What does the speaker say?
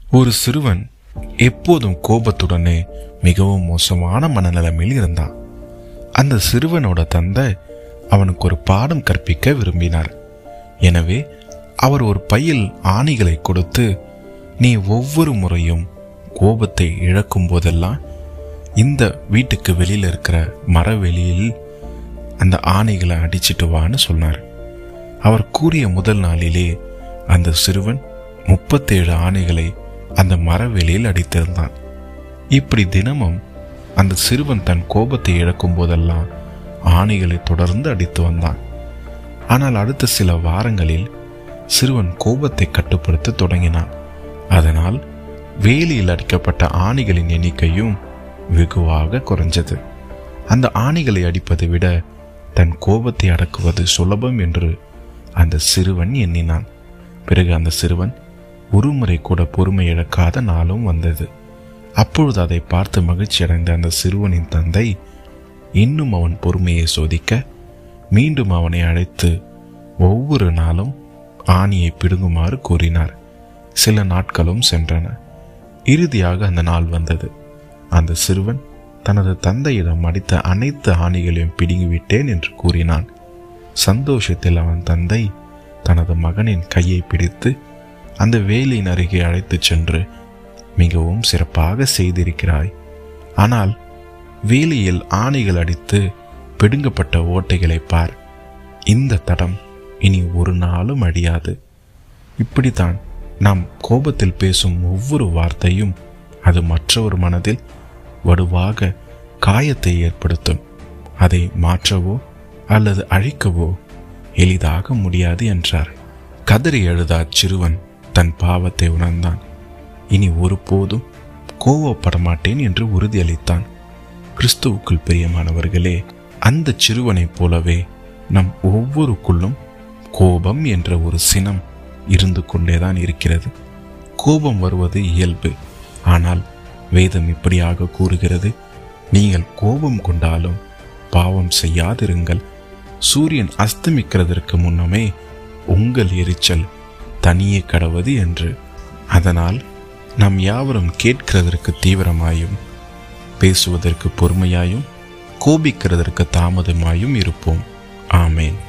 ஒரு சிறுவன் எப்போதும் கோபத்துடனே மிகவும் மோசமான மனநிலைமையில் இருந்தான் அந்த சிறுவனோட தந்தை அவனுக்கு ஒரு பாடம் கற்பிக்க விரும்பினார் எனவே அவர் ஒரு பையில் ஆணிகளை கொடுத்து நீ ஒவ்வொரு முறையும் கோபத்தை இழக்கும் போதெல்லாம் இந்த வீட்டுக்கு வெளியில் இருக்கிற மரவெளியில் அந்த ஆணைகளை அடிச்சிட்டு வான்னு சொன்னார் அவர் கூறிய முதல் நாளிலே அந்த சிறுவன் முப்பத்தேழு ஆணைகளை அந்த மரவெளியில் அடித்திருந்தான் இப்படி தினமும் அந்த சிறுவன் தன் கோபத்தை இழக்கும் போதெல்லாம் ஆணைகளை தொடர்ந்து அடித்து வந்தான் ஆனால் அடுத்த சில வாரங்களில் சிறுவன் கோபத்தை கட்டுப்படுத்த தொடங்கினான் அதனால் வேலியில் அடிக்கப்பட்ட ஆணிகளின் எண்ணிக்கையும் வெகுவாக குறைஞ்சது அந்த ஆணிகளை அடிப்பதை விட தன் கோபத்தை அடக்குவது சுலபம் என்று அந்த சிறுவன் எண்ணினான் பிறகு அந்த சிறுவன் ஒருமுறை கூட பொறுமை இழக்காத நாளும் வந்தது அப்பொழுது அதை பார்த்து மகிழ்ச்சி அடைந்த அந்த சிறுவனின் தந்தை இன்னும் அவன் பொறுமையை சோதிக்க மீண்டும் அவனை அழைத்து ஒவ்வொரு நாளும் ஆணியை பிடுங்குமாறு கூறினார் சில நாட்களும் சென்றன இறுதியாக அந்த நாள் வந்தது அந்த சிறுவன் தனது தந்தையிடம் அடித்த அனைத்து ஆணிகளையும் பிடுங்கிவிட்டேன் என்று கூறினான் சந்தோஷத்தில் அவன் தந்தை தனது மகனின் கையை பிடித்து அந்த வேலியின் அருகே அழைத்துச் சென்று மிகவும் சிறப்பாக செய்திருக்கிறாய் ஆனால் வேலியில் ஆணிகள் அடித்து பிடுங்கப்பட்ட ஓட்டைகளை பார் இந்த தடம் இனி ஒரு நாளும் அழியாது இப்படித்தான் நாம் கோபத்தில் பேசும் ஒவ்வொரு வார்த்தையும் அது மற்றொரு மனதில் வடுவாக காயத்தை ஏற்படுத்தும் அதை மாற்றவோ அல்லது அழிக்கவோ எளிதாக முடியாது என்றார் கதறி அழுத அச்சிறுவன் தன் பாவத்தை உணர்ந்தான் இனி ஒருபோதும் கோவப்பட மாட்டேன் என்று உறுதியளித்தான் கிறிஸ்துவுக்குள் பிரியமானவர்களே அந்த சிறுவனைப் போலவே நம் ஒவ்வொருக்குள்ளும் கோபம் என்ற ஒரு சினம் இருந்து கொண்டேதான் இருக்கிறது கோபம் வருவது இயல்பு ஆனால் வேதம் இப்படியாக கூறுகிறது நீங்கள் கோபம் கொண்டாலும் பாவம் செய்யாதிருங்கள் சூரியன் அஸ்தமிக்கிறதற்கு முன்னமே உங்கள் எரிச்சல் தனியே கடவது என்று அதனால் நாம் யாவரும் கேட்கிறதற்கு தீவிரமாயும் பேசுவதற்கு பொறுமையாயும் கோபிக்கிறதற்கு தாமதமாயும் இருப்போம் ஆமேன்